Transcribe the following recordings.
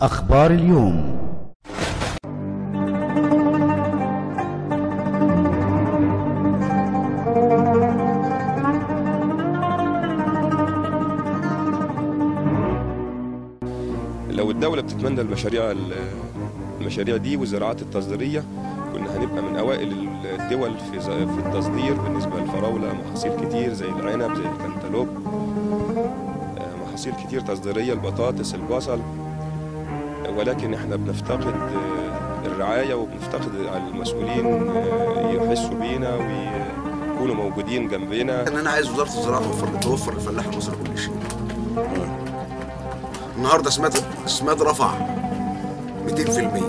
أخبار اليوم لو الدولة بتتمنى المشاريع المشاريع دي والزراعات التصديرية كنا هنبقى من أوائل الدول في في التصدير بالنسبة للفراولة محاصيل كتير زي العنب زي الكنتالوب آه، محاصيل كتير تصديرية البطاطس البصل ولكن احنا بنفتقد آه، الرعاية وبنفتقد المسؤولين آه، يحسوا بينا ويكونوا موجودين جنبنا ان انا عايز وزاره الزراعه توفر توفر للفلاح المصري كل شيء النهارده سماد سماد رفع 200%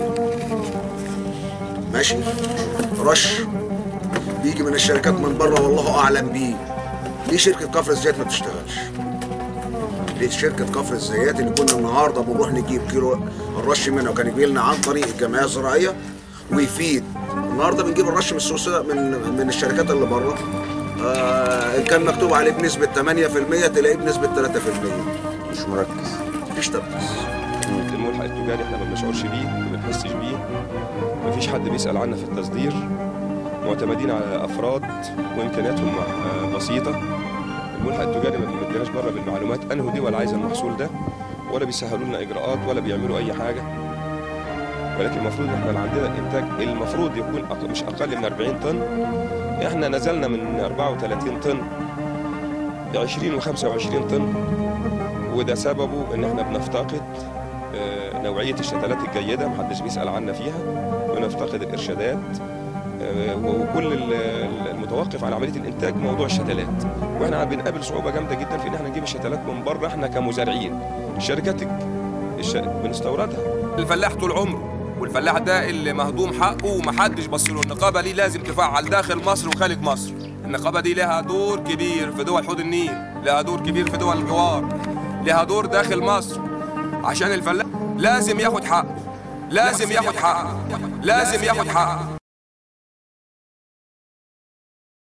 ماشي رش بيجي من الشركات من بره والله اعلم بيه ليه شركه كفر الزيات ما بتشتغلش ليه شركه كفر الزيات اللي كنا النهارده بنروح نجيب كيلو الرش منها وكان يجي لنا عن طريق الجمعيه الزراعيه ويفيد النهارده بنجيب الرش من السوسه من من الشركات اللي بره آه إن كان مكتوب عليه بنسبه 8% تلاقيه بنسبه 3% مش مركز مفيش تركيز الملحق التجاري احنا ما بنشعرش بيه ما بنحسش بيه مفيش حد بيسأل عنا في التصدير معتمدين على أفراد وإمكانياتهم آه، بسيطة الملحق التجاري ما بيمدناش بره بالمعلومات أنه دول عايزة المحصول ده ولا بيسهلوا لنا إجراءات ولا بيعملوا أي حاجة ولكن المفروض احنا اللي عندنا الانتاج المفروض يكون أق- مش اقل من 40 طن احنا نزلنا من 34 طن ل 20 و25 طن وده سببه ان احنا بنفتقد آه، نوعيه الشتلات الجيده محدش بيسال عنا فيها ونفتقد الارشادات آه، وكل ال- ال- المتوقف على عمليه الانتاج موضوع الشتلات واحنا بنقابل صعوبه جامده جدا في ان احنا نجيب الشتلات من بره احنا كمزارعين الشركات الش... بنستوردها الفلاح طول عمره والفلاح ده اللي مهضوم حقه ومحدش بص له النقابه دي لازم تفعل داخل مصر وخارج مصر النقابه دي لها دور كبير في دول حوض النيل لها دور كبير في دول الجوار لها دور داخل مصر عشان الفلاح لازم ياخد حقه لازم ياخد حقه لازم ياخد حقه